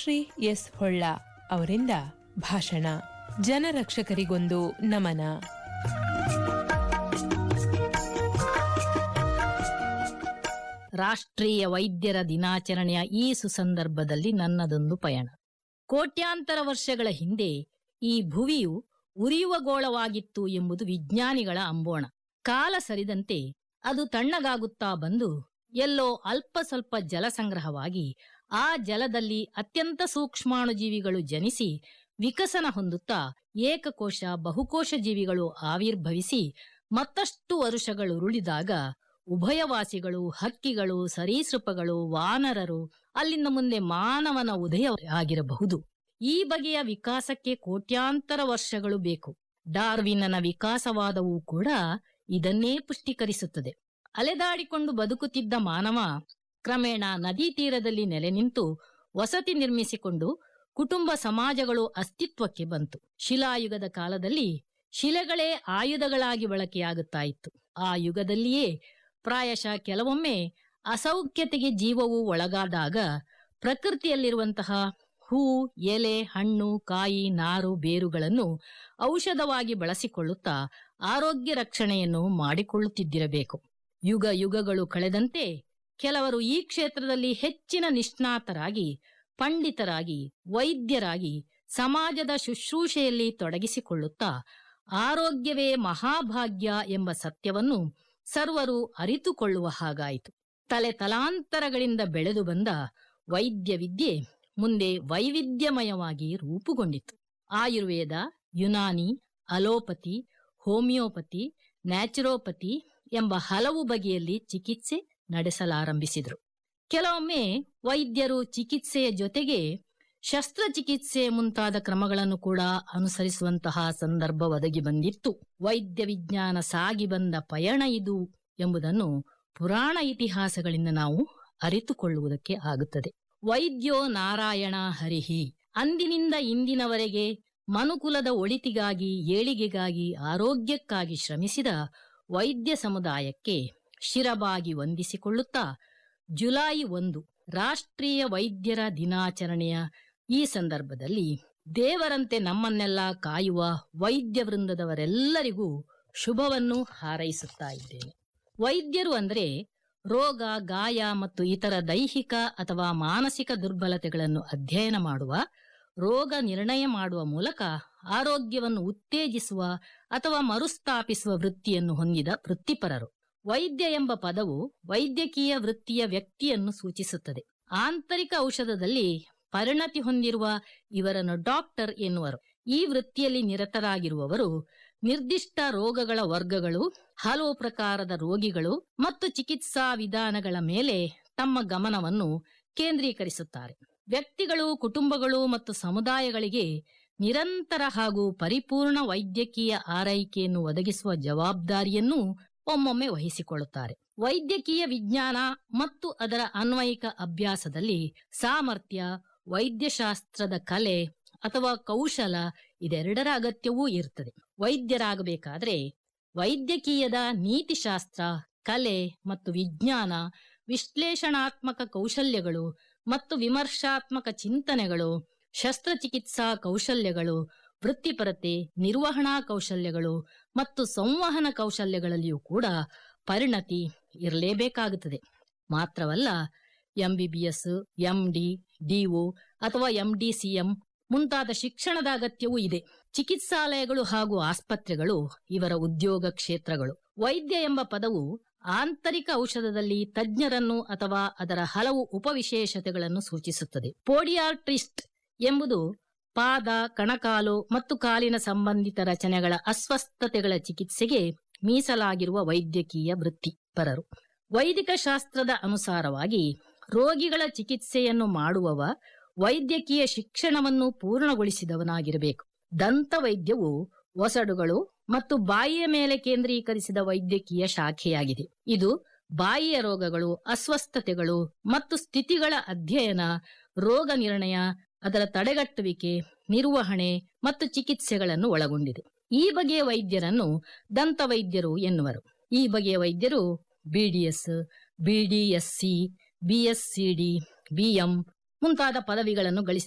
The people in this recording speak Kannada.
ಪದ್ಮಶ್ರೀ ಎಸ್ ಹೊಳ್ಳ ಅವರಿಂದ ಭಾಷಣ ಜನರಕ್ಷಕರಿಗೊಂದು ನಮನ ರಾಷ್ಟ್ರೀಯ ವೈದ್ಯರ ದಿನಾಚರಣೆಯ ಈ ಸುಸಂದರ್ಭದಲ್ಲಿ ನನ್ನದೊಂದು ಪಯಣ ಕೋಟ್ಯಾಂತರ ವರ್ಷಗಳ ಹಿಂದೆ ಈ ಭುವಿಯು ಉರಿಯುವ ಗೋಳವಾಗಿತ್ತು ಎಂಬುದು ವಿಜ್ಞಾನಿಗಳ ಅಂಬೋಣ ಕಾಲ ಸರಿದಂತೆ ಅದು ತಣ್ಣಗಾಗುತ್ತಾ ಬಂದು ಎಲ್ಲೋ ಅಲ್ಪ ಸ್ವಲ್ಪ ಜಲ ಸಂಗ್ರಹವಾಗಿ ಆ ಜಲದಲ್ಲಿ ಅತ್ಯಂತ ಸೂಕ್ಷ್ಮಾಣುಜೀವಿಗಳು ಜನಿಸಿ ವಿಕಸನ ಹೊಂದುತ್ತಾ ಏಕಕೋಶ ಬಹುಕೋಶ ಜೀವಿಗಳು ಆವಿರ್ಭವಿಸಿ ಮತ್ತಷ್ಟು ವರುಷಗಳು ಉರುಳಿದಾಗ ಉಭಯವಾಸಿಗಳು ಹಕ್ಕಿಗಳು ಸರೀಸೃಪಗಳು ವಾನರರು ಅಲ್ಲಿಂದ ಮುಂದೆ ಮಾನವನ ಉದಯ ಆಗಿರಬಹುದು ಈ ಬಗೆಯ ವಿಕಾಸಕ್ಕೆ ಕೋಟ್ಯಾಂತರ ವರ್ಷಗಳು ಬೇಕು ಡಾರ್ವಿನ್ನನ ವಿಕಾಸವಾದವೂ ಕೂಡ ಇದನ್ನೇ ಪುಷ್ಟೀಕರಿಸುತ್ತದೆ ಅಲೆದಾಡಿಕೊಂಡು ಬದುಕುತ್ತಿದ್ದ ಮಾನವ ಕ್ರಮೇಣ ನದಿ ತೀರದಲ್ಲಿ ನೆಲೆ ನಿಂತು ವಸತಿ ನಿರ್ಮಿಸಿಕೊಂಡು ಕುಟುಂಬ ಸಮಾಜಗಳು ಅಸ್ತಿತ್ವಕ್ಕೆ ಬಂತು ಶಿಲಾಯುಗದ ಕಾಲದಲ್ಲಿ ಶಿಲೆಗಳೇ ಆಯುಧಗಳಾಗಿ ಬಳಕೆಯಾಗುತ್ತಾ ಇತ್ತು ಆ ಯುಗದಲ್ಲಿಯೇ ಪ್ರಾಯಶಃ ಕೆಲವೊಮ್ಮೆ ಅಸೌಖ್ಯತೆಗೆ ಜೀವವು ಒಳಗಾದಾಗ ಪ್ರಕೃತಿಯಲ್ಲಿರುವಂತಹ ಹೂ ಎಲೆ ಹಣ್ಣು ಕಾಯಿ ನಾರು ಬೇರುಗಳನ್ನು ಔಷಧವಾಗಿ ಬಳಸಿಕೊಳ್ಳುತ್ತಾ ಆರೋಗ್ಯ ರಕ್ಷಣೆಯನ್ನು ಮಾಡಿಕೊಳ್ಳುತ್ತಿದ್ದಿರಬೇಕು ಯುಗ ಯುಗಗಳು ಕಳೆದಂತೆ ಕೆಲವರು ಈ ಕ್ಷೇತ್ರದಲ್ಲಿ ಹೆಚ್ಚಿನ ನಿಷ್ಣಾತರಾಗಿ ಪಂಡಿತರಾಗಿ ವೈದ್ಯರಾಗಿ ಸಮಾಜದ ಶುಶ್ರೂಷೆಯಲ್ಲಿ ತೊಡಗಿಸಿಕೊಳ್ಳುತ್ತಾ ಆರೋಗ್ಯವೇ ಮಹಾಭಾಗ್ಯ ಎಂಬ ಸತ್ಯವನ್ನು ಸರ್ವರು ಅರಿತುಕೊಳ್ಳುವ ಹಾಗಾಯಿತು ತಲೆ ತಲಾಂತರಗಳಿಂದ ಬೆಳೆದು ಬಂದ ವೈದ್ಯ ವಿದ್ಯೆ ಮುಂದೆ ವೈವಿಧ್ಯಮಯವಾಗಿ ರೂಪುಗೊಂಡಿತು Ayurveda Unani allopathy homeopathy naturopathy ಎಂಬ ಹಲವು ಬಗೆಯಲ್ಲಿ ಚಿಕಿತ್ಸೆ ನಡೆಸಲಾರಂಭಿಸಿದರು ಕೆಲವೊಮ್ಮೆ ವೈದ್ಯರು ಚಿಕಿತ್ಸೆಯ ಜೊತೆಗೆ ಶಸ್ತ್ರಚಿಕಿತ್ಸೆ ಮುಂತಾದ ಕ್ರಮಗಳನ್ನು ಕೂಡ ಅನುಸರಿಸುವಂತಹ ಸಂದರ್ಭ ಒದಗಿ ಬಂದಿತ್ತು ವೈದ್ಯ ವಿಜ್ಞಾನ ಸಾಗಿ ಬಂದ ಪಯಣ ಇದು ಎಂಬುದನ್ನು ಪುರಾಣ ಇತಿಹಾಸಗಳಿಂದ ನಾವು ಅರಿತುಕೊಳ್ಳುವುದಕ್ಕೆ ಆಗುತ್ತದೆ ವೈದ್ಯೋ ನಾರಾಯಣ ಹರಿಹಿ ಅಂದಿನಿಂದ ಇಂದಿನವರೆಗೆ ಮನುಕುಲದ ಒಳಿತಿಗಾಗಿ ಏಳಿಗೆಗಾಗಿ ಆರೋಗ್ಯಕ್ಕಾಗಿ ಶ್ರಮಿಸಿದ ವೈದ್ಯ ಸಮುದಾಯಕ್ಕೆ ಶಿರಬಾಗಿ ವಂದಿಸಿಕೊಳ್ಳುತ್ತಾ ಜುಲೈ ಒಂದು ರಾಷ್ಟ್ರೀಯ ವೈದ್ಯರ ದಿನಾಚರಣೆಯ ಈ ಸಂದರ್ಭದಲ್ಲಿ ದೇವರಂತೆ ನಮ್ಮನ್ನೆಲ್ಲ ಕಾಯುವ ವೈದ್ಯ ವೃಂದದವರೆಲ್ಲರಿಗೂ ಶುಭವನ್ನು ಹಾರೈಸುತ್ತಾ ಇದ್ದೇನೆ ವೈದ್ಯರು ಅಂದರೆ ರೋಗ ಗಾಯ ಮತ್ತು ಇತರ ದೈಹಿಕ ಅಥವಾ ಮಾನಸಿಕ ದುರ್ಬಲತೆಗಳನ್ನು ಅಧ್ಯಯನ ಮಾಡುವ ರೋಗ ನಿರ್ಣಯ ಮಾಡುವ ಮೂಲಕ ಆರೋಗ್ಯವನ್ನು ಉತ್ತೇಜಿಸುವ ಅಥವಾ ಮರುಸ್ಥಾಪಿಸುವ ವೃತ್ತಿಯನ್ನು ಹೊಂದಿದ ವೃತ್ತಿಪರರು ವೈದ್ಯ ಎಂಬ ಪದವು ವೈದ್ಯಕೀಯ ವೃತ್ತಿಯ ವ್ಯಕ್ತಿಯನ್ನು ಸೂಚಿಸುತ್ತದೆ ಆಂತರಿಕ ಔಷಧದಲ್ಲಿ ಪರಿಣತಿ ಹೊಂದಿರುವ ಇವರನ್ನು ಡಾಕ್ಟರ್ ಎನ್ನುವರು ಈ ವೃತ್ತಿಯಲ್ಲಿ ನಿರತರಾಗಿರುವವರು ನಿರ್ದಿಷ್ಟ ರೋಗಗಳ ವರ್ಗಗಳು ಹಲವು ಪ್ರಕಾರದ ರೋಗಿಗಳು ಮತ್ತು ಚಿಕಿತ್ಸಾ ವಿಧಾನಗಳ ಮೇಲೆ ತಮ್ಮ ಗಮನವನ್ನು ಕೇಂದ್ರೀಕರಿಸುತ್ತಾರೆ ವ್ಯಕ್ತಿಗಳು ಕುಟುಂಬಗಳು ಮತ್ತು ಸಮುದಾಯಗಳಿಗೆ ನಿರಂತರ ಹಾಗೂ ಪರಿಪೂರ್ಣ ವೈದ್ಯಕೀಯ ಆರೈಕೆಯನ್ನು ಒದಗಿಸುವ ಜವಾಬ್ದಾರಿಯನ್ನು ಒಮ್ಮೊಮ್ಮೆ ವಹಿಸಿಕೊಳ್ಳುತ್ತಾರೆ ವೈದ್ಯಕೀಯ ವಿಜ್ಞಾನ ಮತ್ತು ಅದರ ಅನ್ವಯಿಕ ಅಭ್ಯಾಸದಲ್ಲಿ ಸಾಮರ್ಥ್ಯ ವೈದ್ಯಶಾಸ್ತ್ರದ ಕಲೆ ಅಥವಾ ಕೌಶಲ ಇದೆರಡರ ಅಗತ್ಯವೂ ಇರುತ್ತದೆ ವೈದ್ಯರಾಗಬೇಕಾದ್ರೆ ವೈದ್ಯಕೀಯದ ನೀತಿಶಾಸ್ತ್ರ ಕಲೆ ಮತ್ತು ವಿಜ್ಞಾನ ವಿಶ್ಲೇಷಣಾತ್ಮಕ ಕೌಶಲ್ಯಗಳು ಮತ್ತು ವಿಮರ್ಶಾತ್ಮಕ ಚಿಂತನೆಗಳು ಶಸ್ತ್ರಚಿಕಿತ್ಸಾ ಕೌಶಲ್ಯಗಳು ವೃತ್ತಿಪರತೆ ನಿರ್ವಹಣಾ ಕೌಶಲ್ಯಗಳು ಮತ್ತು ಸಂವಹನ ಕೌಶಲ್ಯಗಳಲ್ಲಿಯೂ ಕೂಡ ಪರಿಣತಿ ಇರಲೇಬೇಕಾಗುತ್ತದೆ ಮಾತ್ರವಲ್ಲ ಎಂಬಿಬಿಎಸ್ ಎಂಡಿ ಡಿಒ ಅಥವಾ ಎಂಡಿಸಿಎಂ ಮುಂತಾದ ಶಿಕ್ಷಣದ ಅಗತ್ಯವೂ ಇದೆ ಚಿಕಿತ್ಸಾಲಯಗಳು ಹಾಗೂ ಆಸ್ಪತ್ರೆಗಳು ಇವರ ಉದ್ಯೋಗ ಕ್ಷೇತ್ರಗಳು ವೈದ್ಯ ಎಂಬ ಪದವು ಆಂತರಿಕ ಔಷಧದಲ್ಲಿ ತಜ್ಞರನ್ನು ಅಥವಾ ಅದರ ಹಲವು ಉಪವಿಶೇಷತೆಗಳನ್ನು ಸೂಚಿಸುತ್ತದೆ ಪೋಡಿಯಾಟ್ರಿಸ್ಟ್ ಎಂಬುದು ಪಾದ ಕಣಕಾಲು ಮತ್ತು ಕಾಲಿನ ಸಂಬಂಧಿತ ರಚನೆಗಳ ಅಸ್ವಸ್ಥತೆಗಳ ಚಿಕಿತ್ಸೆಗೆ ಮೀಸಲಾಗಿರುವ ವೈದ್ಯಕೀಯ ವೃತ್ತಿಪರರು ವೈದಿಕ ಶಾಸ್ತ್ರದ ಅನುಸಾರವಾಗಿ ರೋಗಿಗಳ ಚಿಕಿತ್ಸೆಯನ್ನು ಮಾಡುವವ ವೈದ್ಯಕೀಯ ಶಿಕ್ಷಣವನ್ನು ಪೂರ್ಣಗೊಳಿಸಿದವನಾಗಿರಬೇಕು ದಂತ ವೈದ್ಯವು ಒಸಡುಗಳು ಮತ್ತು ಬಾಯಿಯ ಮೇಲೆ ಕೇಂದ್ರೀಕರಿಸಿದ ವೈದ್ಯಕೀಯ ಶಾಖೆಯಾಗಿದೆ ಇದು ಬಾಯಿಯ ರೋಗಗಳು ಅಸ್ವಸ್ಥತೆಗಳು ಮತ್ತು ಸ್ಥಿತಿಗಳ ಅಧ್ಯಯನ ರೋಗ ನಿರ್ಣಯ ಅದರ ತಡೆಗಟ್ಟುವಿಕೆ ನಿರ್ವಹಣೆ ಮತ್ತು ಚಿಕಿತ್ಸೆಗಳನ್ನು ಒಳಗೊಂಡಿದೆ ಈ ಬಗೆಯ ವೈದ್ಯರನ್ನು ದಂತ ವೈದ್ಯರು ಎನ್ನುವರು ಈ ಬಗೆಯ ವೈದ್ಯರು ಬಿಡಿಎಸ್ ಬಿಡಿಎಸ್ಸಿ ಬಿಎಸ್ಸಿಡಿ ಬಿಎಂ ಮುಂತಾದ ಪದವಿಗಳನ್ನು ಗಳಿಸಿ